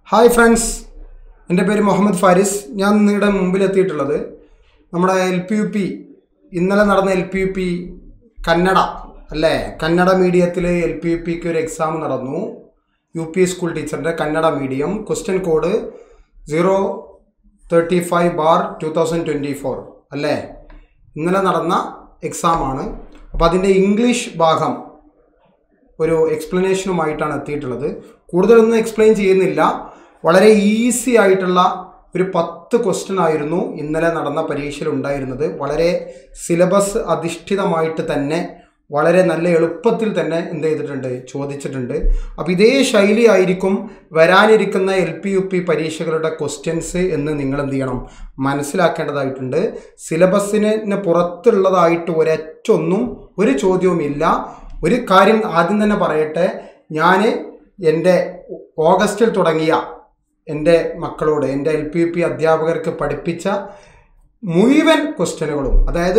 Hi friends എൻ്റെ പേര് മുഹമ്മദ് ഫാരിസ് ഞാൻ നിങ്ങളുടെ മുമ്പിൽ എത്തിയിട്ടുള്ളത് നമ്മുടെ എൽ പി യു പി ഇന്നലെ നടന്ന L P U P Kannada അല്ലേ കന്നഡ മീഡിയത്തിൽ എൽ പി യു പിക്ക് ഒരു എക്സാം നടന്നു യു പി സ്കൂൾ ടീച്ചറിൻ്റെ Kannada medium question code zero thirty five bar two thousand twenty four അല്ലേ ഇന്നലെ നടന്ന എക്സാമാണ് അപ്പോൾ അതിൻ്റെ ഇംഗ്ലീഷ് ഭാഗം ഒരു എക്സ്പ്ലനേഷനുമായിട്ടാണ് എത്തിയിട്ടുള്ളത് കൂടുതലൊന്നും എക്സ്പ്ലെയിൻ ചെയ്യുന്നില്ല വളരെ ഈസി ആയിട്ടുള്ള ഒരു പത്ത് ക്വസ്റ്റ്യൻ ആയിരുന്നു ഇന്നലെ നടന്ന പരീക്ഷയിൽ ഉണ്ടായിരുന്നത് വളരെ സിലബസ് അധിഷ്ഠിതമായിട്ട് തന്നെ വളരെ നല്ല എളുപ്പത്തിൽ തന്നെ എന്ത് ചെയ്തിട്ടുണ്ട് ചോദിച്ചിട്ടുണ്ട് അപ്പോൾ ഇതേ ശൈലി ആയിരിക്കും വരാനിരിക്കുന്ന എൽ പി യു പി പരീക്ഷകളുടെ ക്വസ്റ്റ്യൻസ് എന്ന് നിങ്ങൾ എന്ത് ചെയ്യണം മനസ്സിലാക്കേണ്ടതായിട്ടുണ്ട് സിലബസിന് പുറത്തുള്ളതായിട്ട് ഒരൊറ്റൊന്നും ഒരു ചോദ്യവുമില്ല ഒരു കാര്യം ആദ്യം തന്നെ പറയട്ടെ ഞാൻ എൻ്റെ ഓഗസ്റ്റിൽ തുടങ്ങിയ എൻ്റെ മക്കളോട് എൻ്റെ എൽ പി യു പി അധ്യാപകർക്ക് പഠിപ്പിച്ച മുഴുവൻ ക്വസ്റ്റ്യനുകളും അതായത്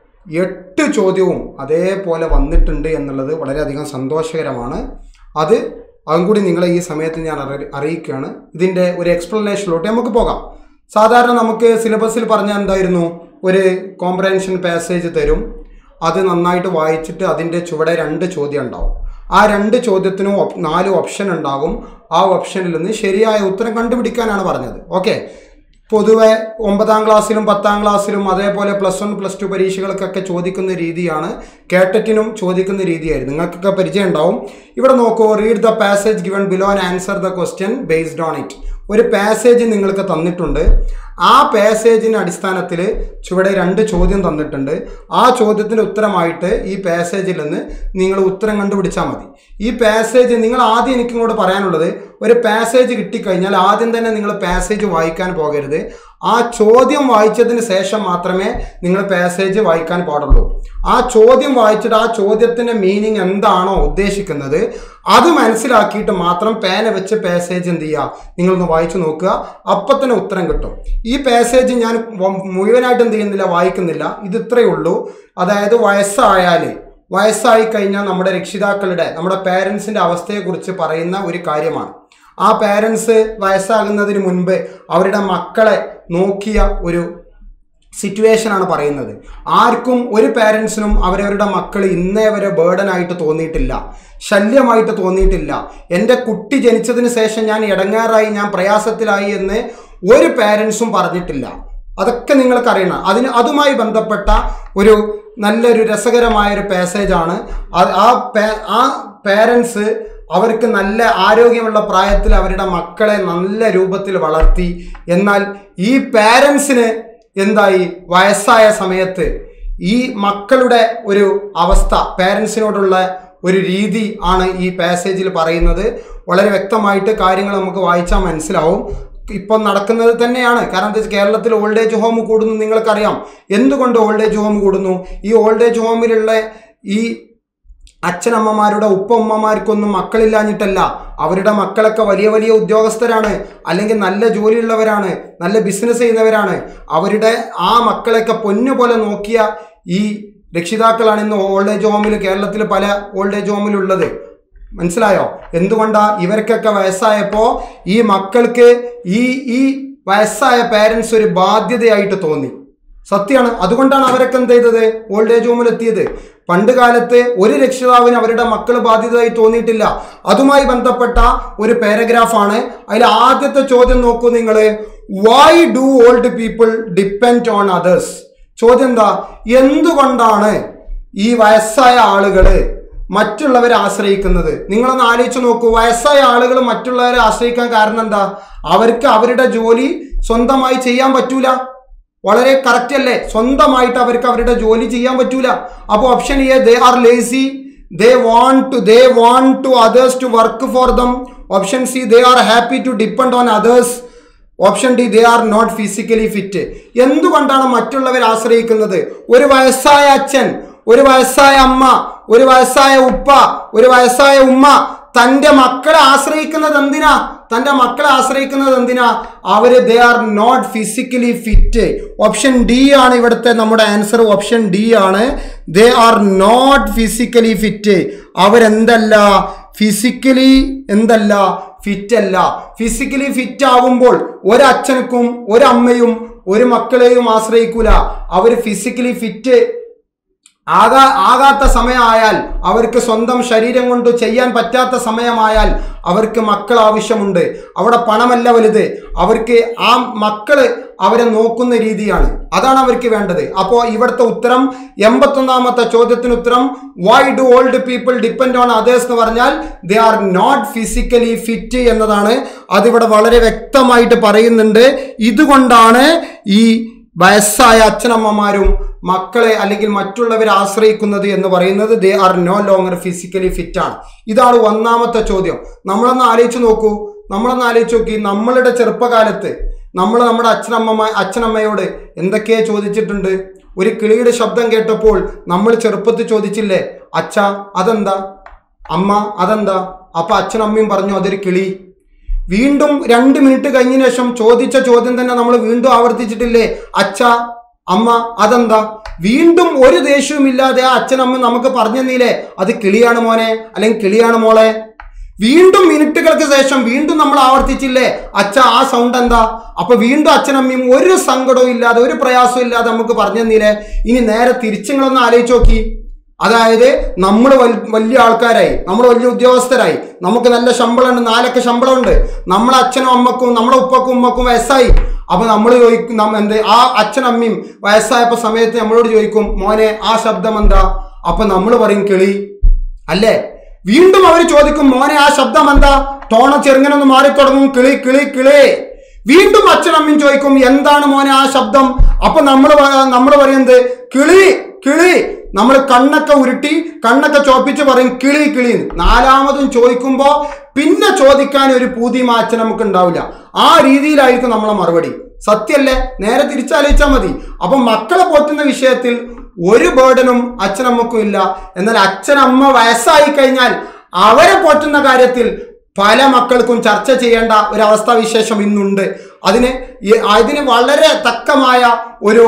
എട്ട് ചോദ്യവും അതേപോലെ വന്നിട്ടുണ്ട് എന്നുള്ളത് വളരെയധികം സന്തോഷകരമാണ് അത് അതും കൂടി നിങ്ങളെ ഈ സമയത്ത് ഞാൻ അറി- അറിയിക്കുകയാണ് ഇതിൻ്റെ ഒരു എക്സ്പ്ലനേഷനിലോട്ട് നമുക്ക് പോകാം സാധാരണ നമുക്ക് സിലബസിൽ പറഞ്ഞാൽ എന്തായിരുന്നു ഒരു കോംപ്രഹെൻഷൻ പാസേജ് തരും അത് നന്നായിട്ട് വായിച്ചിട്ട് അതിൻ്റെ ചുവടെ രണ്ട് ചോദ്യം ഉണ്ടാവും ആ രണ്ട് ചോദ്യത്തിനും op- നാല് ഓപ്ഷൻ ഉണ്ടാകും ആ ഓപ്ഷനിൽ നിന്ന് ശരിയായ ഉത്തരം കണ്ടുപിടിക്കാനാണ് പറഞ്ഞത് ഓക്കെ പൊതുവെ ഒമ്പതാം ക്ലാസ്സിലും പത്താം ക്ലാസ്സിലും അതേപോലെ പ്ലസ് വൺ പ്ലസ് ടു പരീക്ഷകൾക്കൊക്കെ ചോദിക്കുന്ന രീതിയാണ് കേട്ടറ്റിനും ചോദിക്കുന്ന രീതിയായിരുന്നു നിങ്ങൾക്കൊക്കെ പരിചയം ഉണ്ടാവും ഇവിടെ നോക്കൂ read the passage given below and answer the question based on it ഒരു പാസേജ് നിങ്ങൾക്ക് തന്നിട്ടുണ്ട് ആ പാസേജിന് അടിസ്ഥാനത്തിൽ ചുവടെ രണ്ട് ചോദ്യം തന്നിട്ടുണ്ട് ആ ചോദ്യത്തിന് ഉത്തരമായിട്ട് ഈ പാസേജിൽ നിന്ന് നിങ്ങൾ ഉത്തരം കണ്ടുപിടിച്ചാൽ മതി ഈ പാസേജ് നിങ്ങൾ ആദ്യം എനിക്ക് ഇങ്ങോട്ട് പറയാനുള്ളത് ഒരു പാസേജ് കിട്ടിക്കഴിഞ്ഞാൽ ആദ്യം തന്നെ നിങ്ങൾ പാസേജ് വായിക്കാൻ പോകരുത് ആ ചോദ്യം വായിച്ചതിന് ശേഷം മാത്രമേ നിങ്ങൾ പാസേജ് വായിക്കാൻ പാടുള്ളൂ ആ ചോദ്യം വായിച്ചിട്ട് ആ ചോദ്യത്തിൻ്റെ മീനിങ് എന്താണോ ഉദ്ദേശിക്കുന്നത് അത് മനസ്സിലാക്കിയിട്ട് മാത്രം പേന വെച്ച് പാസേജ് എന്ത് ചെയ്യുക നിങ്ങളൊന്ന് വായിച്ചു നോക്കുക അപ്പം തന്നെ ഉത്തരം കിട്ടും ഈ പാസേജ് ഞാൻ വ- മുഴുവനായിട്ട് എന്ത് ചെയ്യുന്നില്ല വായിക്കുന്നില്ല ഇത് ഇത്രയേ ഉള്ളൂ അതായത് വയസ്സായാൽ വയസ്സായി കഴിഞ്ഞാൽ നമ്മുടെ രക്ഷിതാക്കളുടെ നമ്മുടെ പേരൻസിൻ്റെ അവസ്ഥയെക്കുറിച്ച് പറയുന്ന ഒരു കാര്യമാണ് ആ പേരൻസ് വയസ്സാകുന്നതിന് മുൻപ് അവരുടെ മക്കളെ നോക്കിയ ഒരു സിറ്റുവേഷനാണ് പറയുന്നത് ആർക്കും ഒരു പേരൻസിനും അവരവരുടെ മക്കൾ ഇന്നേ വരെ ബേർഡൻ ആയിട്ട് തോന്നിയിട്ടില്ല ശല്യമായിട്ട് തോന്നിയിട്ടില്ല എൻ്റെ കുട്ടി ജനിച്ചതിന് ശേഷം ഞാൻ ഇടങ്ങാറായി ഞാൻ പ്രയാസത്തിലായി എന്ന് ഒരു പേരൻസും പറഞ്ഞിട്ടില്ല അതൊക്കെ നിങ്ങൾക്ക് അറിയണം അതിന് അതുമായി ബന്ധപ്പെട്ട ഒരു നല്ലൊരു രസകരമായ ഒരു പാസേജാണ് അത് ആ പേ- ആ പേരൻസ് അവർക്ക് നല്ല ആരോഗ്യമുള്ള പ്രായത്തിൽ അവരുടെ മക്കളെ നല്ല രൂപത്തിൽ വളർത്തി എന്നാൽ ഈ പാരൻസിന് എന്തായി വയസ്സായ സമയത്ത് ഈ മക്കളുടെ ഒരു അവസ്ഥ പാരൻസിനോടുള്ള ഒരു രീതി ആണ് ഈ പാസേജിൽ പറയുന്നത് വളരെ വ്യക്തമായിട്ട് കാര്യങ്ങൾ നമുക്ക് വായിച്ചാൽ മനസ്സിലാവും ഇപ്പം നടക്കുന്നത് തന്നെയാണ് കാരണം എന്താ വെച്ചാൽ കേരളത്തിൽ ഓൾഡ് ഏജ് ഹോം കൂടുന്നു നിങ്ങൾക്കറിയാം എന്തുകൊണ്ട് ഓൾഡ് ഏജ് ഹോം കൂടുന്നു ഈ ഓൾഡ് ഏജ് ഹോമിലുള്ള ഈ അച്ഛനമ്മമാരുടെ ഉപ്പ ഉമ്മമാർക്കൊന്നും മക്കളില്ലാഞ്ഞിട്ടല്ല അവരുടെ മക്കളൊക്കെ വലിയ വലിയ ഉദ്യോഗസ്ഥരാണ് അല്ലെങ്കിൽ നല്ല ജോലിയുള്ളവരാണ് നല്ല ബിസിനസ് ചെയ്യുന്നവരാണ് അവരുടെ ആ മക്കളെയൊക്കെ പൊന്നുപോലെ നോക്കിയ ഈ രക്ഷിതാക്കളാണ് ഇന്ന് ഓൾഡ് ഏജ് ഹോമിൽ കേരളത്തിൽ പല ഓൾഡ് ഏജ് ഹോമിലുള്ളത് മനസ്സിലായോ എന്തുകൊണ്ടാ ഇവർക്കൊക്കെ വയസ്സായപ്പോൾ ഈ മക്കൾക്ക് ഈ ഈ വയസ്സായ പേരൻസ് ഒരു ബാധ്യതയായിട്ട് തോന്നി സത്യമാണ് അതുകൊണ്ടാണ് അവരൊക്കെ എന്ത് ചെയ്തത് ഓൾഡ് ഏജ് ഹോമിൽ എത്തിയത് പണ്ട് കാലത്ത് ഒരു രക്ഷിതാവിന് അവരുടെ മക്കൾ ബാധ്യതയായി തോന്നിയിട്ടില്ല അതുമായി ബന്ധപ്പെട്ട ഒരു പാരഗ്രാഫാണ് അതിൽ ആദ്യത്തെ ചോദ്യം നോക്കൂ നിങ്ങൾ why do old people depend on others ചോദ്യം എന്താ എന്തുകൊണ്ടാണ് ഈ വയസ്സായ ആളുകൾ മറ്റുള്ളവരെ ആശ്രയിക്കുന്നത് നിങ്ങളൊന്ന് ആലോചിച്ച് നോക്കൂ വയസ്സായ ആളുകൾ മറ്റുള്ളവരെ ആശ്രയിക്കാൻ കാരണം എന്താ അവർക്ക് അവരുടെ ജോലി സ്വന്തമായി ചെയ്യാൻ പറ്റൂല വളരെ കറക്റ്റ് അല്ലേ സ്വന്തമായിട്ട് അവർക്ക് അവരുടെ ജോലി ചെയ്യാൻ പറ്റൂല അപ്പോൾ option A they are lazy they want to they want to others to work for them option C they are happy to depend on others option D they are not physically fit എന്തുകൊണ്ടാണ് മറ്റുള്ളവരെ ആശ്രയിക്കുന്നത് ഒരു വയസ്സായ അച്ഛൻ ഒരു വയസ്സായ അമ്മ ഒരു വയസ്സായ ഉപ്പ ഒരു വയസ്സായ ഉമ്മ തൻ്റെ മക്കളെ ആശ്രയിക്കുന്നത് എന്തിനാ തൻ്റെ മക്കളെ ആശ്രയിക്കുന്നത് എന്തിനാ അവര് they are not physically fit option D ആണ് ഇവിടുത്തെ നമ്മുടെ ആൻസർ ഓപ്ഷൻ ഡി ആണ് they are not physically fit അവരെന്തല്ല ഫിസിക്കലി എന്തല്ല ഫിറ്റ് അല്ല ഫിസിക്കലി ഫിറ്റ് ആകുമ്പോൾ ഒരച്ഛനക്കും ഒരമ്മയും ഒരു മക്കളെയും ആശ്രയിക്കൂല അവർ ഫിസിക്കലി ഫിറ്റ് ആകാ ആകാത്ത സമയമായാൽ അവർക്ക് സ്വന്തം ശരീരം കൊണ്ട് ചെയ്യാൻ പറ്റാത്ത സമയമായാൽ അവർക്ക് മക്കൾ ആവശ്യമുണ്ട് അവിടെ പണമല്ല വലുത് അവർക്ക് ആ മക്കള് അവരെ നോക്കുന്ന രീതിയാണ് അതാണ് അവർക്ക് വേണ്ടത് അപ്പോൾ ഇവിടുത്തെ ഉത്തരം എൺപത്തൊന്നാമത്തെ ചോദ്യത്തിന് ഉത്തരം why do old people depend on others എന്ന് പറഞ്ഞാൽ they are not physically fit എന്നതാണ് അതിവിടെ വളരെ വ്യക്തമായിട്ട് പറയുന്നുണ്ട് ഇതുകൊണ്ടാണ് ഈ വയസ്സായ അച്ഛനമ്മമാരും മക്കളെ അല്ലെങ്കിൽ മറ്റുള്ളവരെ ആശ്രയിക്കുന്നത് എന്ന് പറയുന്നത് they are no longer physically fit ആണ് ഇതാണ് ഒന്നാമത്തെ ചോദ്യം നമ്മളൊന്ന് ആലോചിച്ച് നോക്കൂ നമ്മളൊന്ന് ആലോചിച്ച് നോക്കി നമ്മളുടെ ചെറുപ്പകാലത്ത് നമ്മൾ നമ്മുടെ അച്ഛനമ്മ അച്ഛനമ്മയോട് എന്തൊക്കെയാ ചോദിച്ചിട്ടുണ്ട് ഒരു കിളിയുടെ ശബ്ദം കേട്ടപ്പോൾ നമ്മൾ ചെറുപ്പത്തിൽ ചോദിച്ചില്ലേ അച്ഛ അതെന്താ അമ്മ അതെന്താ അപ്പൊ അച്ഛനമ്മയും പറഞ്ഞു അതൊരു കിളി വീണ്ടും രണ്ട് മിനിറ്റ് കഴിഞ്ഞ ശേഷം ചോദിച്ച ചോദ്യം തന്നെ നമ്മൾ വീണ്ടും ആവർത്തിച്ചിട്ടില്ലേ അച്ഛ അമ്മ അതെന്താ വീണ്ടും ഒരു ദേഷ്യവും ഇല്ലാതെ ആ അച്ഛനമ്മ നമുക്ക് പറഞ്ഞു തന്നില്ലേ അത് കിളിയാണ് മോനെ അല്ലെങ്കിൽ കിളിയാണ് മോളെ വീണ്ടും മിനിറ്റുകൾക്ക് ശേഷം വീണ്ടും നമ്മൾ ആവർത്തിച്ചില്ലേ അച്ഛ ആ സൗണ്ട് എന്താ അപ്പൊ വീണ്ടും അച്ഛനമ്മയും ഒരു സങ്കടവും ഇല്ലാതെ ഒരു പ്രയാസവും ഇല്ലാതെ നമുക്ക് പറഞ്ഞു തന്നില്ലേ ഇനി നേരെ തിരിച്ചുങ്ങളൊന്ന് ആലോചിച്ച് നോക്കി അതായത് നമ്മൾ വലിയ ആൾക്കാരായി നമ്മൾ വലിയ ഉദ്യോഗസ്ഥരായി നമുക്ക് നല്ല ശമ്പളമുണ്ട് നാലൊക്കെ ശമ്പളമുണ്ട് നമ്മളെ അച്ഛനും അമ്മക്കും നമ്മുടെ ഉപ്പക്കും ഉമ്മക്കും വയസ്സായി അപ്പൊ നമ്മൾ ചോദിക്കും നമ്മ എന്ത് ആ അച്ഛനമ്മയും വയസ്സായപ്പോ സമയത്ത് നമ്മളോട് ചോദിക്കും മോനെ ആ ശബ്ദം എന്താ അപ്പൊ നമ്മൾ പറയും കിളി അല്ലേ വീണ്ടും അവർ ചോദിക്കും മോനെ ആ ശബ്ദം എന്താ ടോണ ചെറുങ്ങനൊന്ന് മാറിത്തുടങ്ങും കിളി കിളി കിളി വീണ്ടും അച്ഛനമ്മയും ചോദിക്കും എന്താണ് മോനെ ആ ശബ്ദം അപ്പൊ നമ്മൾ നമ്മൾ പറയുന്നത് കിളി കിളി നമ്മൾ കണ്ണൊക്കെ ഉരുട്ടി കണ്ണൊക്കെ ചോപ്പിച്ച് പറയും കിളി കിളി എന്ന്. നാലാമതും ചോദിക്കുമ്പോൾ പിന്നെ ചോദിക്കാൻ ഒരു പൂതിയും അച്ഛൻ നമുക്ക് ഉണ്ടാവില്ല ആ രീതിയിലായിരിക്കും നമ്മളെ മറുപടി സത്യല്ലേ നേരെ തിരിച്ചാലോചിച്ചാൽ മതി അപ്പൊ മക്കളെ പോറ്റുന്ന വിഷയത്തിൽ ഒരു ബേർഡനും അച്ഛനമ്മക്കും ഇല്ല എന്നാൽ അച്ഛനമ്മ വയസ്സായി കഴിഞ്ഞാൽ അവരെ പോറ്റുന്ന കാര്യത്തിൽ പല മക്കൾക്കും ചർച്ച ചെയ്യേണ്ട ഒരു അവസ്ഥാവിശേഷം ഇന്നുണ്ട് അതിന് ഈ- അതിന് വളരെ തക്കമായ ഒരു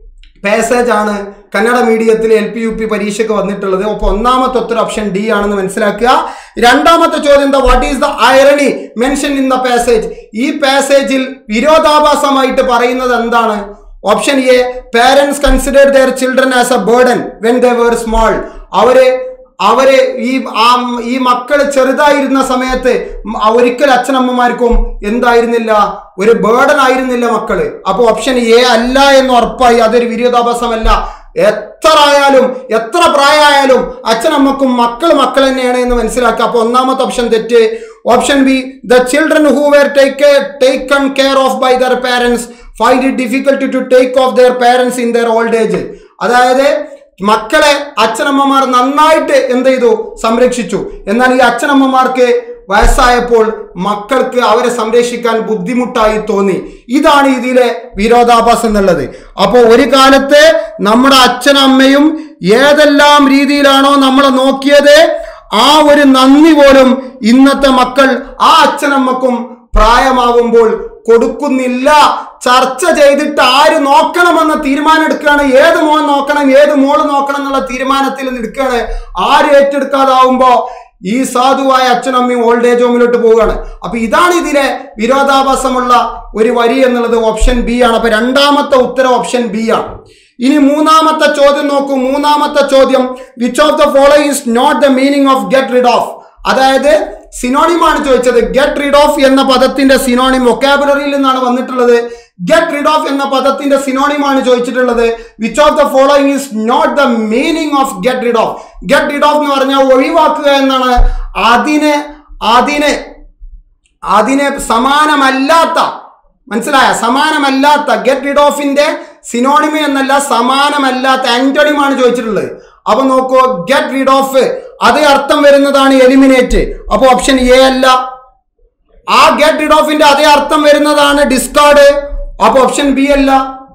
പാസേജ് ആണ് കന്നഡ മീഡിയത്തിൽ എൽ പി യു പി പരീക്ഷയ്ക്ക് വന്നിട്ടുള്ളത് അപ്പോൾ ഒന്നാമത്തെ ഉത്തരം ഓപ്ഷൻ ഡി ആണെന്ന് മനസ്സിലാക്കുക രണ്ടാമത്തെ ചോദ്യം എന്താ what is the irony mention in the passage ഈ പാസേജിൽ വിരോധാഭാസമായിട്ട് പറയുന്നത് എന്താണ് option A parents consider their children as a burden when they were small അവര് അവര് ഈ ആ ഈ മക്കൾ ചെറുതായിരുന്ന സമയത്ത് മ- ഒരിക്കൽ അച്ഛനമ്മമാർക്കും എന്തായിരുന്നില്ല ഒരു ബേർഡൻ ആയിരുന്നില്ല മക്കള് അപ്പൊ ഓപ്ഷൻ എ അല്ല എന്ന് ഉറപ്പായി അതൊരു വിരോധാഭാസമല്ല എത്ര ആയാലും എത്ര പ്രായമായാലും അച്ഛനമ്മക്കും മക്കൾ മക്കൾ തന്നെയാണ് എന്ന് മനസ്സിലാക്കുക അപ്പൊ ഒന്നാമത്തെ ഓപ്ഷൻ തെറ്റ് option B the children who were take taken care of by their parents find it difficult to take of their parents in their old age അതായത് മക്കളെ അച്ഛനമ്മമാർ നന്നായിട്ട് എന്ത് ചെയ്തു സംരക്ഷിച്ചു എന്നാൽ ഈ അച്ഛനമ്മമാർക്ക് വയസ്സായപ്പോൾ മക്കൾക്ക് അവരെ സംരക്ഷിക്കാൻ ബുദ്ധിമുട്ടായി തോന്നി ഇതാണ് ഇതിലെ വിരോധാഭാസം എന്നുള്ളത് അപ്പോൾ ഒരു കാലത്ത് നമ്മുടെ അച്ഛനമ്മയും ഏതെല്ലാം രീതിയിലാണോ നമ്മളെ നോക്കിയത് ആ ഒരു നന്ദി പോലും ഇന്നത്തെ മക്കൾ ആ അച്ഛനമ്മക്കും പ്രായമാകുമ്പോൾ കൊടുക്കുന്നില്ല ചർച്ച ചെയ്തിട്ട് ആര് നോക്കണമെന്ന തീരുമാനം എടുക്കുകയാണ് ഏത് മോൻ നോക്കണം ഏത് മോള് നോക്കണം എന്നുള്ള തീരുമാനത്തിൽ നിൽക്കുകയാണ് ആര് ഏറ്റെടുക്കാതാവുമ്പോ ഈ സാധുവായ അച്ഛനമ്മയും ഓൾഡ് ഏജ് ഹോമിലോട്ട് പോവുകയാണ് അപ്പൊ ഇതാണ് ഇതിലെ വിരോധാഭാസമുള്ള ഒരു വരി എന്നുള്ളത് ഓപ്ഷൻ ബി ആണ് അപ്പൊ രണ്ടാമത്തെ ഉത്തരം ഓപ്ഷൻ ബി ആണ് ഇനി മൂന്നാമത്തെ ചോദ്യം നോക്കൂ മൂന്നാമത്തെ ചോദ്യം which of the follow is not the meaning of get rid of അതായത് സിനോണിമാണ് ചോദിച്ചത് ഗെറ്റ് റിഡ് ഓഫ് എന്ന പദത്തിന്റെ സിനോണിം വൊക്കാബുലറിയിൽ നിന്നാണ് വന്നിട്ടുള്ളത് ഗെറ്റ് റിഡ് ഓഫ് എന്ന പദത്തിന്റെ സിനോണിമാണ് ചോദിച്ചിട്ടുള്ളത് which of the following is not the meaning of get rid of get rid of എന്ന് പറഞ്ഞാൽ ഒഴിവാക്കുക എന്നാണ് അതിന് അതിന് അതിന് സമാനമല്ലാത്ത മനസ്സിലായ സമാനമല്ലാത്ത ഗെറ്റ് റിഡ് ഓഫിന്റെ സിനോണിമി എന്നല്ല സമാനമല്ലാത്ത ആന്റണിമാണ് ചോദിച്ചിട്ടുള്ളത് അപ്പൊ നോക്കൂ ഗെറ്റ് റിഡ് ഓഫ് അതേ അർത്ഥം വരുന്നതാണ് എലിമിനേറ്റ് അപ്പൊ ഓപ്ഷൻ എ അല്ല ആ ഗെറ്റ് റിഡ് ഓഫിന്റെ അതേ അർത്ഥം വരുന്നതാണ് ഡിസ്കാർഡ് അപ്പൊ ഓപ്ഷൻ ബി അല്ല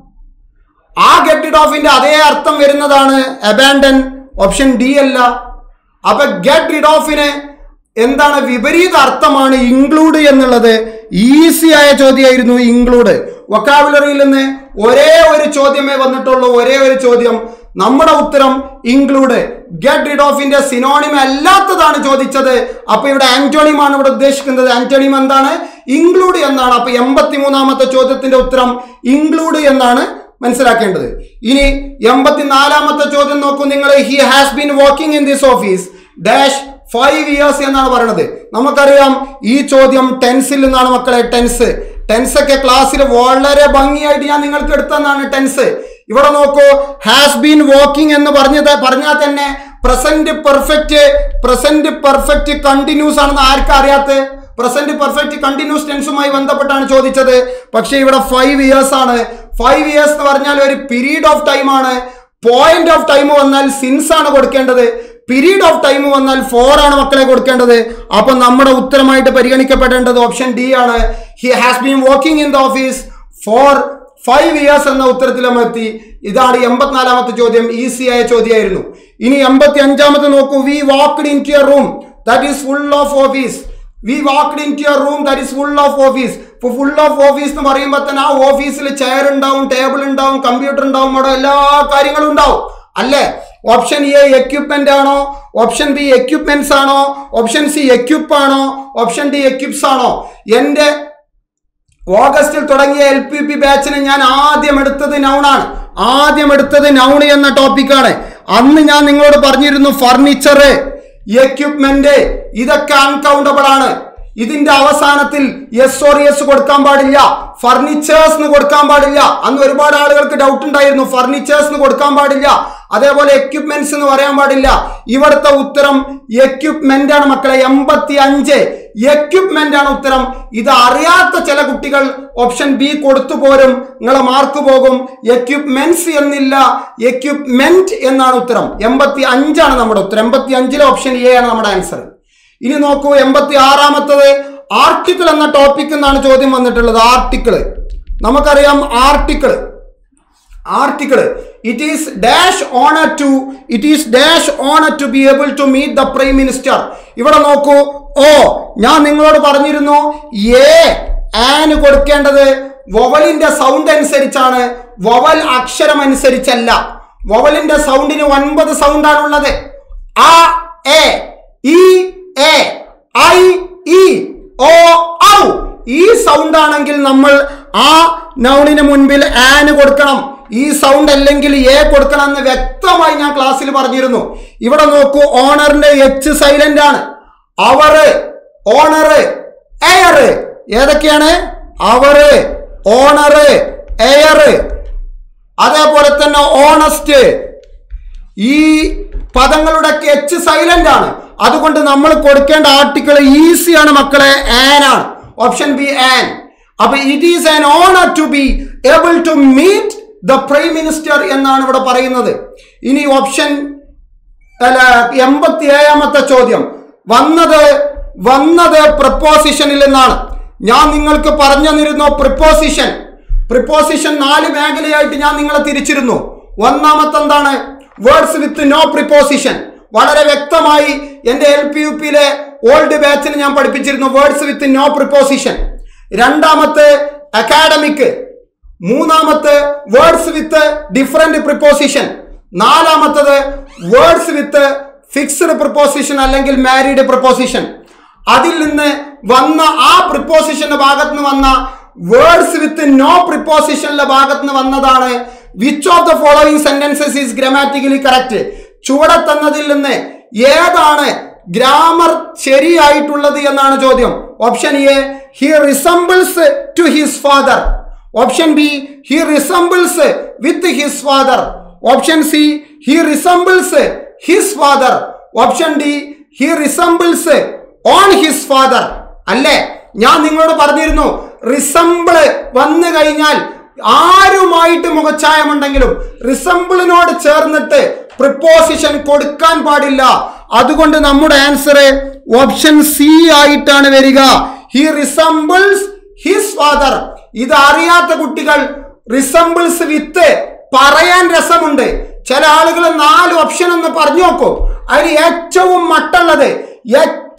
ആ ഗെറ്റ് റിഡ് ഓഫിന്റെ അതേ അർത്ഥം വരുന്നതാണ് അബാൻഡൻ ഓപ്ഷൻ ഡി അല്ല അപ്പൊ ഗെറ്റ് റിഡ് ഓഫിന് എന്താണ് വിപരീത അർത്ഥമാണ് ഇൻക്ലൂഡ് എന്നുള്ളത് ഈസി ആയ ചോദ്യമായിരുന്നു ഇൻക്ലൂഡ് വൊക്കാബുലറിയിൽ നിന്ന് ഒരേ ഒരു ചോദ്യമേ വന്നിട്ടുള്ളൂ ഒരേ ഒരു ചോദ്യം നമ്മുടെ ഉത്തരം ഇൻക്ലൂഡ് ഗെറ്റ് റിഡ് ഓഫിന്റെ സിനോണിം അല്ലാത്തതാണ് ചോദിച്ചത് അപ്പൊ ഇവിടെ ആന്റോണിം ആണ് ഇവിടെ ഉദ്ദേശിക്കുന്നത് ആന്റോണിം എന്താണ് ഇൻക്ലൂഡ് എന്നാണ് അപ്പൊ എൺപത്തി മൂന്നാമത്തെ ചോദ്യത്തിന്റെ ഉത്തരം ഇൻക്ലൂഡ് എന്നാണ് മനസ്സിലാക്കേണ്ടത് ഇനി എൺപത്തിനാലാമത്തെ ചോദ്യം നോക്കൂ നിങ്ങൾ he has been working in this office dash five years എന്നാണ് പറയുന്നത് നമുക്കറിയാം ഈ ചോദ്യം ടെൻസിൽ നിന്നാണ് മക്കളെ ടെൻസ് ടെൻസ് ഒക്കെ ക്ലാസ്സിൽ വളരെ ഭംഗിയായിട്ട് ഞാൻ നിങ്ങൾക്ക് എടുത്തതാണ് ടെൻസ് ഇവിടെ നോക്കൂ ഹാസ് ബീൻ വർക്കിംഗ് എന്ന് പറഞ്ഞത് പറഞ്ഞാൽ തന്നെ present perfect present perfect continuous ആണെന്ന് ആർക്കും അറിയാത്ത പ്രസന്റ് പെർഫെക്റ്റ് കണ്ടിന്യൂസ് ടെൻസുമായി ബന്ധപ്പെട്ടാണ് ചോദിച്ചത് പക്ഷേ ഇവിടെ ഫൈവ് ഇയേഴ്സ് ആണ് ഫൈവ് ഇയേഴ്സ് എന്ന് പറഞ്ഞാൽ ഒരു പീരീഡ് ഓഫ് ടൈം ആണ് പോയിന്റ് ഓഫ് ടൈം വന്നാൽ സിൻസ് ആണ് കൊടുക്കേണ്ടത് പീരീഡ് ഓഫ് ടൈം വന്നാൽ ഫോർ ആണ് മക്കളെ കൊടുക്കേണ്ടത് അപ്പൊ നമ്മുടെ ഉത്തരമായിട്ട് പരിഗണിക്കപ്പെടേണ്ടത് ഓപ്ഷൻ ഡി ആണ് he has been working in the office for five years എന്ന ഉത്തരത്തിൽ നമ്മൾ എത്തി ഇതാണ് എൺപത്തിനാലാമത്തെ ചോദ്യം ഈസി ആയ ചോദ്യമായിരുന്നു ഇനി എൺപത്തി അഞ്ചാമത്തെ നോക്കൂ we walked into your room that is full of office we walked into your room that is full of office ഇപ്പൊ ഫുൾ ഓഫ് ഓഫീസ് എന്ന് പറയുമ്പോൾ തന്നെ ആ ഓഫീസിൽ ചെയർ ഉണ്ടാവും ടേബിൾ ഉണ്ടാവും കമ്പ്യൂട്ടർ ഉണ്ടാവും അവിടെ എല്ലാ കാര്യങ്ങളും ഉണ്ടാവും അല്ലേ ഓപ്ഷൻ എ എക്യുപ്മെന്റ് ആണോ ഓപ്ഷൻ ബി എക്യുപ്മെന്റ്സ് ആണോ ഓപ്ഷൻ സി എക്യുപ്പ് ആണോ ഓപ്ഷൻ ഡി എക്യുപ്സ് ആണോ എന്റെ ഓഗസ്റ്റിൽ തുടങ്ങിയ എൽ പി പി ബാച്ചിന് ഞാൻ ആദ്യം എടുത്തത് നൗണാണ് ആദ്യം എടുത്തത് നൗൺ എന്ന ടോപ്പിക്കാണ് അന്ന് ഞാൻ നിങ്ങളോട് പറഞ്ഞിരുന്നു ഫർണിച്ചർ എക്യുപ്മെന്റ് ഇതൊക്കെ അൺകൗണ്ടബിൾ ആണ് ഇതിന്റെ അവസാനത്തിൽ എസ് ഓർ എസ് കൊടുക്കാൻ പാടില്ല ഫർണിച്ചേഴ്സ് എന്ന് കൊടുക്കാൻ പാടില്ല അന്ന് ഒരുപാട് ആളുകൾക്ക് ഡൗട്ട് ഉണ്ടായിരുന്നു ഫർണിച്ചേഴ്സ് എന്ന് കൊടുക്കാൻ പാടില്ല അതേപോലെ എക്യുപ്മെന്റ്സ് എന്ന് പറയാൻ പാടില്ല ഇവിടുത്തെ ഉത്തരം എക്യുപ്മെന്റ് ആണ് മക്കളെ എൺപത്തി അഞ്ച് എക്യുപ്മെന്റ് ആണ് ഉത്തരം ഇത് അറിയാത്ത ചില കുട്ടികൾ ഓപ്ഷൻ ബി കൊടുത്തു പോരും നിങ്ങളെ മാർക്ക് പോകും എക്യുപ്മെന്റ്സ് എന്നില്ല എക്യുപ്മെന്റ് എന്നാണ് ഉത്തരം എൺപത്തി അഞ്ചാണ് നമ്മുടെ ഉത്തരം എൺപത്തി അഞ്ചിലെ ഓപ്ഷൻ എ ആണ് നമ്മുടെ ആൻസർ ഇനി നോക്കൂ എൺപത്തി ആറാമത്തത് ആർട്ടിക്കിൾ എന്ന ടോപ്പിക് എന്നാണ് ചോദ്യം വന്നിട്ടുള്ളത് ആർട്ടിക്കിൾ നമുക്കറിയാം article article it is dash honour to it is dash honour to be able to meet the prime minister ഇവിടെ നോക്കൂ ഓ ഞാൻ നിങ്ങളോട് പറഞ്ഞിരുന്നു ഏ ആന് കൊടുക്കേണ്ടത് വൊവലിന്റെ സൗണ്ട് അനുസരിച്ചാണ് വൊവൽ അക്ഷരം അനുസരിച്ചല്ല വൊവലിന്റെ സൗണ്ടിന് ഒൻപത് സൗണ്ടാണുള്ളത് ആ എ ഇ എ ഐ ഇ ഓ ഔ ഈ സൗണ്ട് ആണെങ്കിൽ നമ്മൾ ആ നൗണിന് മുൻപിൽ ആന് കൊടുക്കണം ഈ സൗണ്ട് അല്ലെങ്കിൽ എ കൊടുക്കണം എന്ന് വ്യക്തമായി ഞാൻ ക്ലാസ്സിൽ പറഞ്ഞിരുന്നു ഇവിടെ നോക്കൂ ഓണറിന്റെ എച്ച് സൈലന്റ് ആണ് അവറ് ഓണറ് എയറ് ഏതൊക്കെയാണ് അവറ് ഓണറ് എയറ് അതേപോലെ തന്നെ ഓണസ്റ്റ് ഈ പദങ്ങളുടെ എച്ച് സൈലന്റ് ആണ് അതുകൊണ്ട് നമ്മൾ കൊടുക്കേണ്ട ആർട്ടിക്കിൾ ഈസിയാണ് മക്കളെ ആൻ ആണ് ഓപ്ഷൻ ബി ആൻ അപ്പൊ it is an honour to be able to meet the prime minister എന്നാണ് ഇവിടെ പറയുന്നത് ഇനി ഓപ്ഷൻ അല്ല എൺപത്തി ഏഴാമത്തെ ചോദ്യം വന്നത് വന്നത് പ്രിപ്പോസിഷനിൽ നിന്നാണ് ഞാൻ നിങ്ങൾക്ക് പറഞ്ഞു തന്നിരുന്നു പ്രിപ്പോസിഷൻ പ്രിപ്പോസിഷൻ നാല് മേഖലയായിട്ട് ഞാൻ നിങ്ങളെ തിരിച്ചിരുന്നു ഒന്നാമത്തെ എന്താണ് വേർഡ്സ് വിത്ത് നോ പ്രിപ്പോസിഷൻ വളരെ വ്യക്തമായി എൻ്റെ എൽ പി യു പിയിലെ ഓൾഡ് ബാച്ചിൽ ഞാൻ പഠിപ്പിച്ചിരുന്നു വേർഡ്സ് വിത്ത് നോ പ്രിപ്പോസിഷൻ രണ്ടാമത്തെ അക്കാഡമിക് മൂന്നാമത്തെ വേർഡ്സ് വിത്ത് ഡിഫറെന്റ് പ്രിപ്പോസിഷൻ നാലാമത്തത് വേർഡ്സ് വിത്ത് ഫിക്സ്ഡ് പ്രിപ്പോസിഷൻ അല്ലെങ്കിൽ മാരീഡ് പ്രിപ്പോസിഷൻ അതിൽ നിന്ന് വന്ന ആ പ്രിപ്പോസിഷന്റെ ഭാഗത്ത് നിന്ന് വന്ന വേർഡ്സ് വിത്ത് നോ പ്രിപ്പോസിഷന്റെ ഭാഗത്ത് നിന്ന് വന്നതാണ് which of the following sentences is grammatically correct ചുവടെ തന്നതിൽ നിന്ന് ഏതാണ് ഗ്രാമർ ശരിയായിട്ടുള്ളത് എന്നാണ് ചോദ്യം option A he resembles to his father option B he resembles with his father option C he resembles his father option D he resembles on his father അല്ലേ ഞാൻ നിങ്ങളോട് പറഞ്ഞിരുന്നു റിസംബിള് വന്നു കഴിഞ്ഞാൽ ആരുമായിട്ട് മുഖച്ഛായമുണ്ടെങ്കിലും റിസംബിളിനോട് ചേർന്നിട്ട് പ്രിപ്പോസിഷൻ കൊടുക്കാൻ പാടില്ല അതുകൊണ്ട് നമ്മുടെ ആൻസർ ഓപ്ഷൻ സി ആയിട്ടാണ് വരിക ഹി റിസംബിൾസ് ഹിസ് ഫാദർ ഇത് അറിയാത്ത കുട്ടികൾ റിസംബിൾസ് വിത്ത് പറയാൻ രസമുണ്ട് ചില ആളുകൾ നാല് ഓപ്ഷൻ എന്ന് പറഞ്ഞു നോക്കും അതിൽ ഏറ്റവും മട്ടുള്ളത് ഏറ്റവും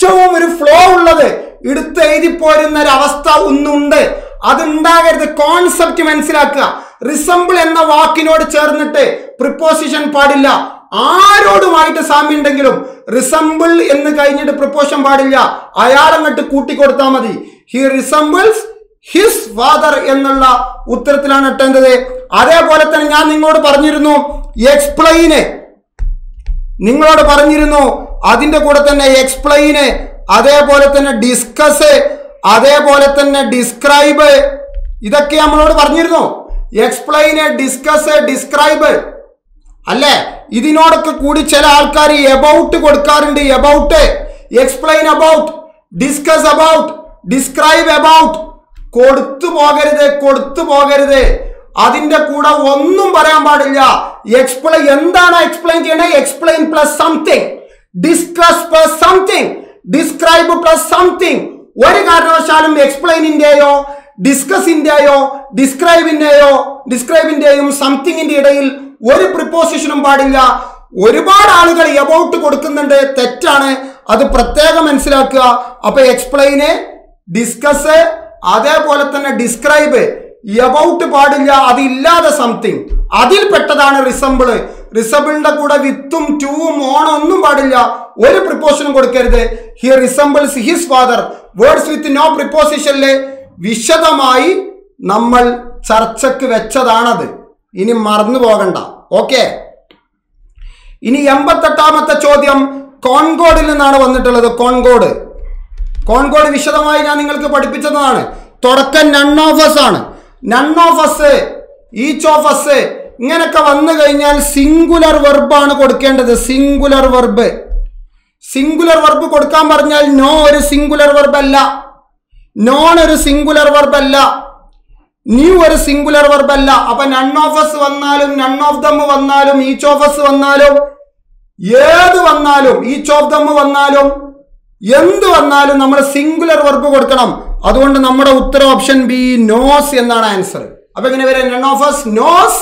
ഏറ്റവും ഒരു ഫ്ലോ ഉള്ളത് എടുത്ത് എഴുതി പോരുന്ന ഒരു അവസ്ഥ ഒന്നുണ്ട് അതുണ്ടാകരുത് കോൺസെപ്റ്റ് മനസ്സിലാക്കുക റിസംബിൾ എന്ന വാക്കിനോട് ചേർന്നിട്ട് പ്രിപ്പോസിഷൻ പാടില്ല ആരോടുമായിട്ട് സാമ്യം ഉണ്ടെങ്കിലും റിസംബിൾ എന്ന് കഴിഞ്ഞിട്ട് പ്രിപ്പോഷൻ പാടില്ല അയാളങ്ങട്ട് കൂട്ടിക്കൊടുത്താൽ മതി ഹി റിസംബിൾസ് ഹിസ് ഫാദർ എന്നുള്ള ഉത്തരത്തിലാണ് എത്തേണ്ടത് അതേപോലെ തന്നെ ഞാൻ നിങ്ങളോട് പറഞ്ഞിരുന്നു എക്സ്പ്ലെയിന് നിങ്ങളോട് പറഞ്ഞിരുന്നു അതിന്റെ കൂടെ തന്നെ എക്സ്പ്ലെയിന് അതേപോലെ തന്നെ ഡിസ്കസ് അതേപോലെ തന്നെ ഡിസ്ക്രൈബ് ഇതൊക്കെ നമ്മളോട് പറഞ്ഞിരുന്നു എക്സ്പ്ലെയിന് ഡിസ്കസ് ഡിസ്ക്രൈബ് അല്ലേ ഇതിനോടൊക്കെ കൂടി ചില ആൾക്കാർ എബൌട്ട് കൊടുക്കാറുണ്ട് about explain about discuss about describe about കൊടുത്തു പോകരുത് കൊടുത്തു പോകരുത് അതിന്റെ കൂടെ ഒന്നും പറയാൻ പാടില്ല എക്സ്പ്ലെയിൻ എന്താണ് എക്സ്പ്ലെയിൻ ചെയ്യണത് explain plus something discuss plus something describe plus something ഒരു കാരണവശാലും എക്സ്പ്ലെയിനിന്റെയോ ഡിസ്കസിന്റെയോ ഡിസ്ക്രൈബിന്റെയോ ഡിസ്ക്രൈബിന്റെയും സംതിങ്ങിന്റെ ഇടയിൽ ഒരു പ്രിപ്പോസിഷനും പാടില്ല ഒരുപാട് ആളുകൾ എബൌട്ട് കൊടുക്കുന്നുണ്ട് തെറ്റാണ് അത് പ്രത്യേകം മനസ്സിലാക്കുക അപ്പൊ എക്സ്പ്ലെയിന് ഡിസ്കസ് അതേപോലെ തന്നെ ഡിസ്ക്രൈബ് എബൌട്ട് പാടില്ല അതില്ലാതെ സംതിങ് അതിൽ പെട്ടതാണ് റിസംബിള് റിസംബിളിന്റെ കൂടെ വിത്തും ടൂവും ഓണം ഒന്നും പാടില്ല ഒരു പ്രിപ്പോഷനും കൊടുക്കരുത് he resembles his father words with no പ്രിപ്പോസിഷനില് വിശദമായി നമ്മൾ ചർച്ചക്ക് വെച്ചതാണത് ഇനി മറന്നു പോകണ്ട ഓക്കെ ഇനി എൺപത്തെട്ടാമത്തെ ചോദ്യം കോൺകോഡിൽ നിന്നാണ് വന്നിട്ടുള്ളത് കോൺകോഡ് കോൺകോഡ് വിശദമായി ഞാൻ നിങ്ങൾക്ക് പഠിപ്പിച്ചതാണ് തുടക്കം നൺ ഓഫ് എസ് ആണ് none of us each of us ഇങ്ങനൊക്കെ വന്നു കഴിഞ്ഞാൽ സിംഗുലർ വെർബാണ് കൊടുക്കേണ്ടത് സിംഗുലർ വെർബ് സിംഗുലർ വെർബ് കൊടുക്കാൻ പറഞ്ഞാൽ നോ ഒരു സിംഗുലർ വെർബ് അല്ല നോൺ ഒരു സിംഗുലർ വെർബ് അല്ല ന്യൂ ഒരു സിംഗുലർ വെർബ് അല്ല അപ്പൊ നൺ ഓഫ് എസ് വന്നാലും നൺ ഓഫ് ദം വന്നാലും ഈച്ച് ഓഫ് എസ് വന്നാലും ഏത് വന്നാലും ഈച്ച് ഓഫ് ദം വന്നാലും എന്ത് വന്നാലും നമ്മൾ സിംഗുലർ വെർബ് കൊടുക്കണം അതുകൊണ്ട് നമ്മുടെ ഉത്തര ഓപ്ഷൻ ബി നോസ് എന്നാണ് ആൻസർ അപ്പൊ എങ്ങനെ വരാം none of us knows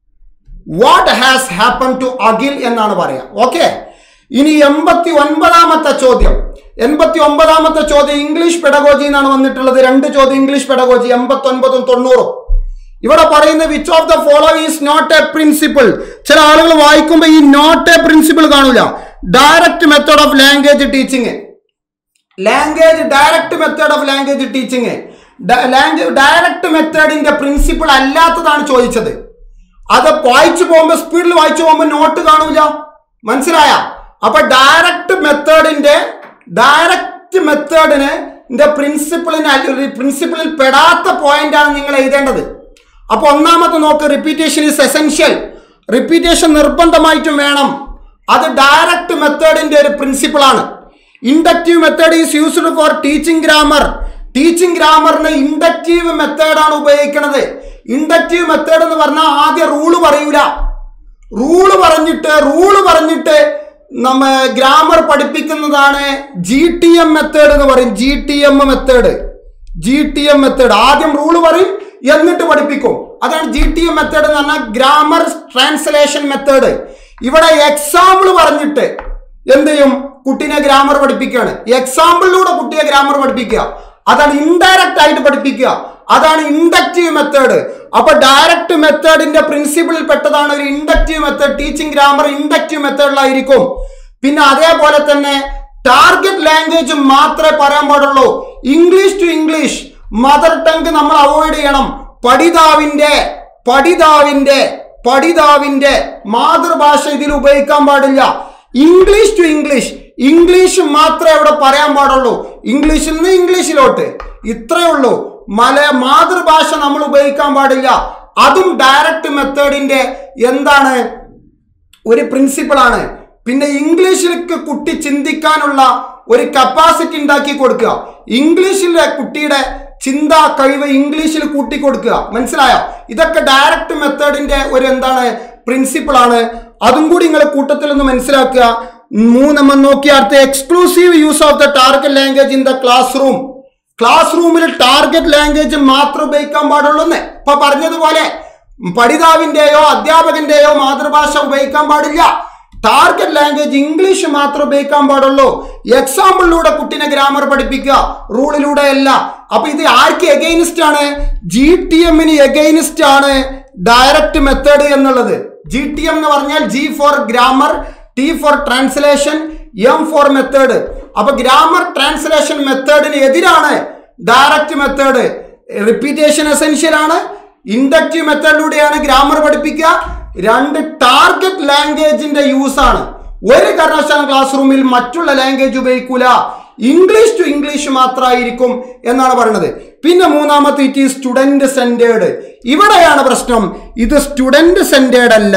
what has happen to Akhil എന്നാണ് പറയാം ഓക്കെ ഇനി എൺപത്തി ഒൻപതാമത്തെ ചോദ്യം എൺപത്തി ഒമ്പതാമത്തെ ചോദ്യം ഇംഗ്ലീഷ് പെഡഗോജി എന്നാണ് വന്നിട്ടുള്ളത് രണ്ട് ചോദ്യം ഇംഗ്ലീഷ് പെഡഗോജി എൺപത്തി ഒൻപതും തൊണ്ണൂറും ഇവിടെ പറയുന്ന which of the follow is not a principle ചില ആളുകൾ വായിക്കുമ്പോൾ ഈ നോട്ട് എ പ്രിൻസിപ്പിൾ കാണൂല direct method of language teaching language direct method of language teaching language direct മെത്തേഡിന്റെ പ്രിൻസിപ്പിൾ അല്ലാത്തതാണ് ചോദിച്ചത് അത് വായിച്ചു പോകുമ്പോൾ സ്പീഡിൽ വായിച്ചു പോകുമ്പോൾ നോട്ട് കാണൂല മനസ്സിലായ അപ്പൊ ഡയറക്റ്റ് മെത്തേഡിന്റെ ഡയറക്റ്റ് മെത്തേഡിന് പ്രിൻസിപ്പിളിന് പ്രിൻസിപ്പിളിൽ പെടാത്ത പോയിന്റ് ആണ് നിങ്ങൾ എഴുതേണ്ടത് അപ്പൊ ഒന്നാമത്തെ നോക്ക് റിപ്പീറ്റേഷൻ ഇസ് എസെൻഷ്യൽ റിപ്പീറ്റേഷൻ നിർബന്ധമായിട്ടും വേണം അത് ഡയറക്റ്റ് മെത്തേഡിന്റെ ഒരു പ്രിൻസിപ്പിൾ ആണ് inductive method is used for teaching grammar teaching ഗ്രാമറിന് ഇൻഡക്റ്റീവ് മെത്തേഡാണ് ഉപയോഗിക്കുന്നത് ഇൻഡക്റ്റീവ് മെത്തേഡ് എന്ന് പറഞ്ഞാൽ ആദ്യം റൂള് പറയൂല റൂള് പറഞ്ഞിട്ട് റൂള് പറഞ്ഞിട്ട് നമ്മ ഗ്രാമർ പഠിപ്പിക്കുന്നതാണ് ജി ടി എം മെത്തേഡ് എന്ന് പറയും G T M method G T M method ആദ്യം റൂള് പറയും എന്നിട്ട് പഠിപ്പിക്കും അതാണ് ജി ടി എം മെത്തേഡ് എന്ന് പറഞ്ഞാൽ ഗ്രാമർ ട്രാൻസ്ലേഷൻ മെത്തേഡ് ഇവിടെ എക്സാമ്പിൾ പറഞ്ഞിട്ട് എന്ത് ചെയ്യും കുട്ടീനെ ഗ്രാമർ പഠിപ്പിക്കുകയാണ് എക്സാമ്പിളിലൂടെ കുട്ടിയെ ഗ്രാമർ പഠിപ്പിക്കുക അതാണ് ഇൻഡയറക്റ്റ് ആയിട്ട് പഠിപ്പിക്കുക അതാണ് ഇൻഡക്റ്റീവ് മെത്തേഡ് അപ്പൊ ഡയറക്റ്റ് മെത്തേഡിന്റെ പ്രിൻസിപ്പിളിൽ പെട്ടതാണ് ഒരു inductive method teaching grammar inductive മെത്തേഡിലായിരിക്കും പിന്നെ അതേപോലെ തന്നെ ടാർഗറ്റ് ലാംഗ്വേജ് മാത്രമേ പറയാൻ പാടുള്ളൂ English to English mother tongue നമ്മൾ അവോയ്ഡ് ചെയ്യണം പഠിതാവിന്റെ പഠിതാവിന്റെ പഠിതാവിന്റെ മാതൃഭാഷ ഇതിൽ ഉപയോഗിക്കാൻ പാടില്ല ഇംഗ്ലീഷ് ടു ഇംഗ്ലീഷ് ഇംഗ്ലീഷ് മാത്രമേ അവിടെ പറയാൻ പാടുള്ളൂ ഇംഗ്ലീഷിൽ നിന്ന് ഇംഗ്ലീഷിലോട്ട് ഇത്രയേ ഉള്ളൂ മല മാതൃഭാഷ നമ്മൾ ഉപയോഗിക്കാൻ പാടില്ല അതും ഡയറക്റ്റ് മെത്തേഡിന്റെ എന്താണ് ഒരു പ്രിൻസിപ്പിളാണ് പിന്നെ ഇംഗ്ലീഷിലേക്ക് കുട്ടി ചിന്തിക്കാനുള്ള ഒരു കപ്പാസിറ്റി ഉണ്ടാക്കി കൊടുക്കുക ഇംഗ്ലീഷിലെ കുട്ടിയുടെ ചിന്താ കഴിവ് ഇംഗ്ലീഷിൽ കൂട്ടി കൊടുക്കുക മനസ്സിലായോ ഇതൊക്കെ ഡയറക്റ്റ് മെത്തേഡിന്റെ ഒരു എന്താണ് പ്രിൻസിപ്പിളാണ് അതും കൂടി നിങ്ങൾ കൂട്ടത്തിൽ ഒന്ന് മനസ്സിലാക്കുക മൂന്നമ്മ നോക്കിയ അടുത്ത exclusive use of the target language in the classroom class റൂമിൽ ടാർഗറ്റ് ലാംഗ്വേജ് മാത്രം ഉപയോഗിക്കാൻ പാടുള്ളൂ എന്ന് ഇപ്പൊ പറഞ്ഞതുപോലെ പഠിതാവിന്റെയോ അധ്യാപകന്റെയോ മാതൃഭാഷ ഉപയോഗിക്കാൻ പാടില്ല ടാർഗറ്റ് ലാംഗ്വേജ് ഇംഗ്ലീഷ് മാത്രം ഉപയോഗിക്കാൻ പാടുള്ളൂ എക്സാമ്പിളിലൂടെ കുട്ടിനെ ഗ്രാമർ പഠിപ്പിക്കുക റൂളിലൂടെ അല്ല അപ്പൊ ഇത് ആർക്ക് എഗൈനിസ്റ്റ് ആണ് ജി ടി എമ്മിന് എഗൈനിസ്റ്റ് ആണ് ഡയറക്റ്റ് മെത്തേഡ് എന്നുള്ളത് ജി ടി എം എന്ന് പറഞ്ഞാൽ G for grammar T for translation M for method അപ്പൊ ഗ്രാമർ ട്രാൻസ്ലേഷൻ മെത്തേഡിന് എതിരാണ് ഡയറക്റ്റ് മെത്തേഡ് റിപ്പീറ്റേഷൻ എസെൻഷ്യൽ ആണ് ഇൻഡക്റ്റീവ് മെത്തേഡിലൂടെയാണ് ഗ്രാമർ പഠിപ്പിക്കുക രണ്ട് ടാർഗറ്റ് ലാംഗ്വേജിന്റെ യൂസ് ആണ് ഒരു കാരണവശാലും ക്ലാസ് റൂമിൽ മറ്റുള്ള ലാംഗ്വേജ് ഉപയോഗിക്കൂല ഇംഗ്ലീഷ് ടു ഇംഗ്ലീഷ് മാത്രമായിരിക്കും എന്നാണ് പറയുന്നത് പിന്നെ മൂന്നാമത്തെ ഇറ്റ് ഈ സ്റ്റുഡന്റ് സെന്റേഡ് ഇവിടെയാണ് പ്രശ്നം ഇത് സ്റ്റുഡന്റ് സെന്റേഡ് അല്ല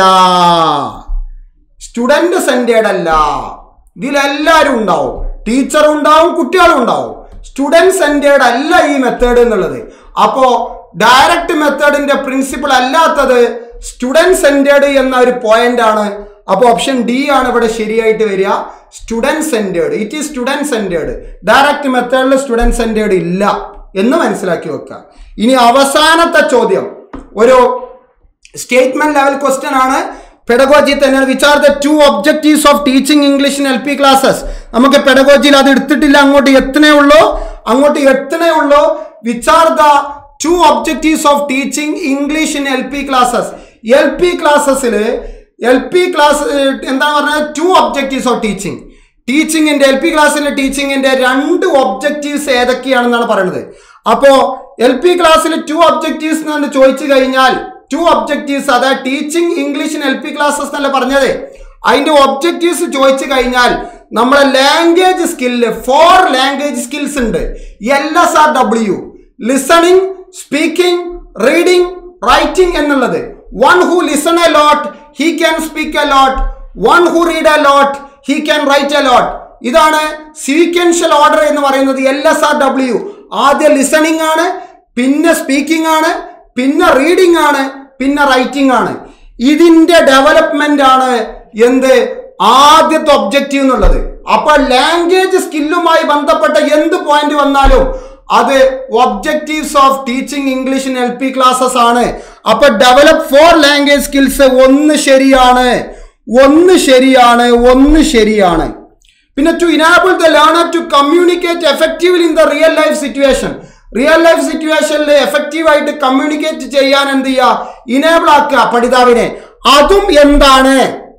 സ്റ്റുഡന്റ് സെന്റേഡ് അല്ല ഇതിലെല്ലാവരും ഉണ്ടാവും ടീച്ചറും ഉണ്ടാവും കുട്ടികളും ഉണ്ടാവും സ്റ്റുഡന്റ് സെന്റേഡ് അല്ല ഈ മെത്തേഡ് എന്നുള്ളത് അപ്പോ ഡയറക്റ്റ് മെത്തേഡിന്റെ പ്രിൻസിപ്പിൾ അല്ലാത്തത് സ്റ്റുഡന്റ് സെന്റേഡ് എന്ന ഒരു പോയിന്റ് ആണ് അപ്പോൾ ഓപ്ഷൻ ഡി ആണ് ഇവിടെ ശരിയായിട്ട് വരിക student centred it is student centred direct മെത്തേഡിൽ സ്റ്റുഡന്റ് സെന്റേഡ് ഇല്ല എന്ന് മനസ്സിലാക്കി വെക്കുക ഇനി അവസാനത്തെ ചോദ്യം ഒരു സ്റ്റേറ്റ്മെന്റ് ലെവൽ ക്വസ്റ്റ്യൻ ആണ് പെഡഗോജി തന്നെയാണ് which are the two objectives of teaching English in L P classes നമുക്ക് പെഡഗോജിയിൽ അത് എടുത്തിട്ടില്ല അങ്ങോട്ട് എത്തണേ ഉള്ളൂ അങ്ങോട്ട് എത്തണേ ഉള്ളൂ which are the two objectives of teaching English in L P classes L P ക്ലാസ്സസിൽ എൽ പി ക്ലാസ് എന്താണ് പറഞ്ഞത് ടു ഒബ്ജക്റ്റീവ്സ് ഓഫ് ടീച്ചിങ് ടീച്ചിങ്ങിന്റെ എൽ പി ക്ലാസ്സിലെ ടീച്ചിങ്ങിന്റെ രണ്ട് ഒബ്ജക്റ്റീവ്സ് ഏതൊക്കെയാണെന്നാണ് പറയുന്നത് അപ്പോ എൽ പി ക്ലാസ്സിൽ ടു ഒബ്ജക്റ്റീവ്സ് എന്ന് ചോദിച്ചു കഴിഞ്ഞാൽ ടു ഒബ്ജക്റ്റീവ്സ് അതായത് teaching English in L P classes എന്നല്ല പറഞ്ഞത് അതിന്റെ ഒബ്ജക്റ്റീവ്സ് ചോദിച്ചു കഴിഞ്ഞാൽ നമ്മളെ language skill four language skills ഉണ്ട് L S R W listening speaking reading writing എന്നുള്ളത് one who listen a lot he can speak a lot one who read a lot he can write a lot ഇതാണ് sequential order എന്ന് പറയുന്നത് L S R W ആദ്യം listening ആണ് പിന്നെ speaking ആണ് പിന്നെ reading ആണ് പിന്നെ റൈറ്റിംഗ് ആണ് ഇതിന്റെ ഡെവലപ്മെന്റ് ആണ് എന്ത് ആദ്യത്തെ ഒബ്ജക്റ്റീവ് എന്നുള്ളത് അപ്പൊ ലാംഗ്വേജ് സ്കില്ലുമായി ബന്ധപ്പെട്ട എന്ത് പോയിന്റ് വന്നാലും അത് objectives of teaching English in L P classes ആണ് അപ്പൊ ഡെവലപ്പ് ഫോർ ലാംഗ്വേജ് സ്കിൽസ് ഒന്ന് ശരിയാണ് ഒന്ന് ശരിയാണ് ഒന്ന് ശരിയാണ് പിന്നെ to enable the learner to communicate effectively in the real life situation real life സിറ്റുവേഷനിൽ എഫക്റ്റീവ് ആയിട്ട് കമ്മ്യൂണിക്കേറ്റ് ചെയ്യാൻ എന്ത് ചെയ്യുക ഇനേബിൾ ആക്കുക പഠിതാവിനെ അതും എന്താണ്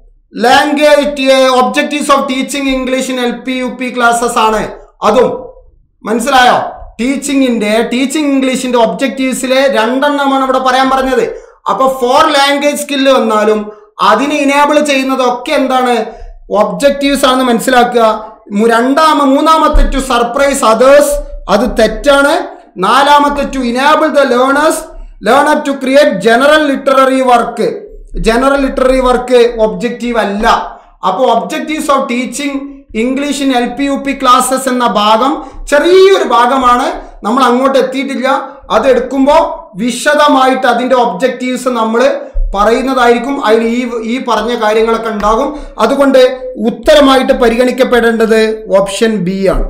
language objectives of teaching English in L P U P classes ആണ് അതും മനസ്സിലായോ ടീച്ചിങ്ങിന്റെ ടീച്ചിങ് ഇംഗ്ലീഷിന്റെ ഒബ്ജക്റ്റീവ്സിലെ രണ്ടെണ്ണമാണ് ഇവിടെ പറയാൻ പറഞ്ഞത് അപ്പൊ ഫോർ ലാംഗ്വേജ് സ്കില്ല് വന്നാലും അതിനെ ഇനേബിൾ ചെയ്യുന്നതൊക്കെ എന്താണ് ഒബ്ജക്റ്റീവ്സ് ആണെന്ന് മനസ്സിലാക്കുക മു- രണ്ടാമ മൂന്നാമത്തെ ടു സർപ്രൈസ് അതേഴ്സ് അത് തെറ്റാണ് നാലാമത്തെ to enable the learners learner to create general literary work general literary work objective അല്ല അപ്പോൾ objectives of teaching English in L P U P classes എന്ന ഭാഗം ചെറിയൊരു ഭാഗമാണ് നമ്മൾ അങ്ങോട്ട് എത്തിയിട്ടില്ല അത് എടുക്കുമ്പോൾ വിശദമായിട്ട് അതിൻ്റെ ഒബ്ജക്റ്റീവ്സ് നമ്മൾ പറയുന്നതായിരിക്കും അതിൽ ഈ ഈ പറഞ്ഞ കാര്യങ്ങളൊക്കെ ഉണ്ടാകും അതുകൊണ്ട് ഉത്തരമായിട്ട് പരിഗണിക്കപ്പെടേണ്ടത് ഓപ്ഷൻ ബി ആണ്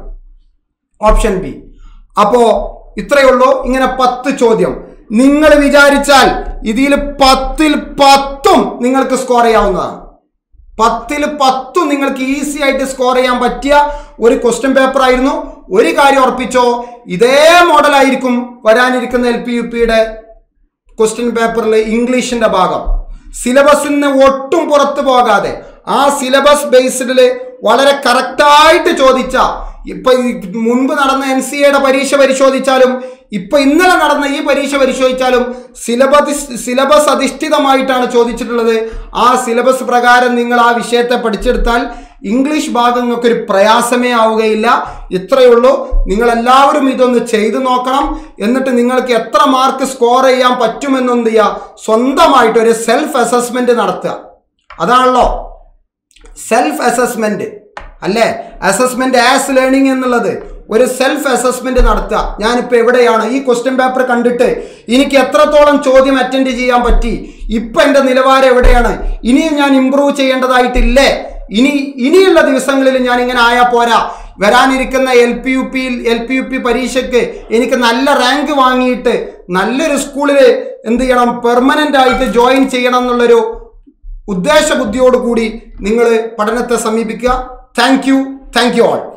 ഓപ്ഷൻ ബി അപ്പോ ഇത്രയേ ഉള്ളൂ ഇങ്ങനെ പത്ത് ചോദ്യം നിങ്ങൾ വിചാരിച്ചാൽ ഇതിൽ പത്തിൽ പത്തും നിങ്ങൾക്ക് സ്കോർ ചെയ്യാവുന്നതാണ് പത്തിൽ പത്തും നിങ്ങൾക്ക് ഈസി ആയിട്ട് സ്കോർ ചെയ്യാൻ പറ്റിയ ഒരു ക്വസ്റ്റ്യൻ പേപ്പർ ആയിരുന്നു ഒരു കാര്യം ഉറപ്പിച്ചോ ഇതേ മോഡലായിരിക്കും വരാനിരിക്കുന്ന എൽ പി യു പിയുടെ ക്വസ്റ്റ്യൻ പേപ്പറിൽ ഇംഗ്ലീഷിന്റെ ഭാഗം സിലബസിൽ നിന്ന് ഒട്ടും പുറത്തു പോകാതെ ആ സിലബസ് ബേസ്ഡിൽ വളരെ കറക്റ്റായിട്ട് ചോദിച്ച ഇപ്പൊ ഈ മുൻപ് നടന്ന എൻ സി എയുടെ പരീക്ഷ പരിശോധിച്ചാലും ഇപ്പൊ ഇന്നലെ നടന്ന ഈ പരീക്ഷ പരിശോധിച്ചാലും സിലബസ് സിലബസ് അധിഷ്ഠിതമായിട്ടാണ് ചോദിച്ചിട്ടുള്ളത് ആ സിലബസ് പ്രകാരം നിങ്ങൾ ആ വിഷയത്തെ പഠിച്ചെടുത്താൽ ഇംഗ്ലീഷ് ഭാഗം നിങ്ങൾക്ക് ഒരു പ്രയാസമേ ആവുകയില്ല ഇത്രയേ ഉള്ളൂ നിങ്ങൾ എല്ലാവരും ഇതൊന്ന് ചെയ്തു നോക്കണം എന്നിട്ട് നിങ്ങൾക്ക് എത്ര മാർക്ക് സ്കോർ ചെയ്യാൻ പറ്റുമെന്നെന്ത് ചെയ്യുക സ്വന്തമായിട്ട് ഒരു സെൽഫ് അസസ്മെന്റ് നടത്തുക അതാണല്ലോ സെൽഫ് അസസ്മെന്റ് അല്ലേ അസസ്മെന്റ് ആസ് ലേണിംഗ് എന്നുള്ളത് ഒരു സെൽഫ് അസസ്മെന്റ് നടത്തുക ഞാനിപ്പോൾ എവിടെയാണ് ഈ ക്വസ്റ്റ്യൻ പേപ്പർ കണ്ടിട്ട് എനിക്ക് എത്രത്തോളം ചോദ്യം അറ്റൻഡ് ചെയ്യാൻ പറ്റി ഇപ്പം എൻ്റെ നിലവാരം എവിടെയാണ് ഇനിയും ഞാൻ ഇമ്പ്രൂവ് ചെയ്യേണ്ടതായിട്ടില്ലേ ഇനി ഇനിയുള്ള ദിവസങ്ങളിൽ ഞാൻ ഇങ്ങനെ ആയാൽ പോരാ വരാനിരിക്കുന്ന എൽ പി യു പിയിൽ എൽ പി യു പി പരീക്ഷയ്ക്ക് എനിക്ക് നല്ല റാങ്ക് വാങ്ങിയിട്ട് നല്ലൊരു സ്കൂളിൽ എന്ത് ചെയ്യണം പെർമനൻ്റ് ആയിട്ട് ജോയിൻ ചെയ്യണം എന്നുള്ളൊരു ഉദ്ദേശബുദ്ധിയോടുകൂടി നിങ്ങൾ പഠനത്തെ സമീപിക്കുക thank you thank you all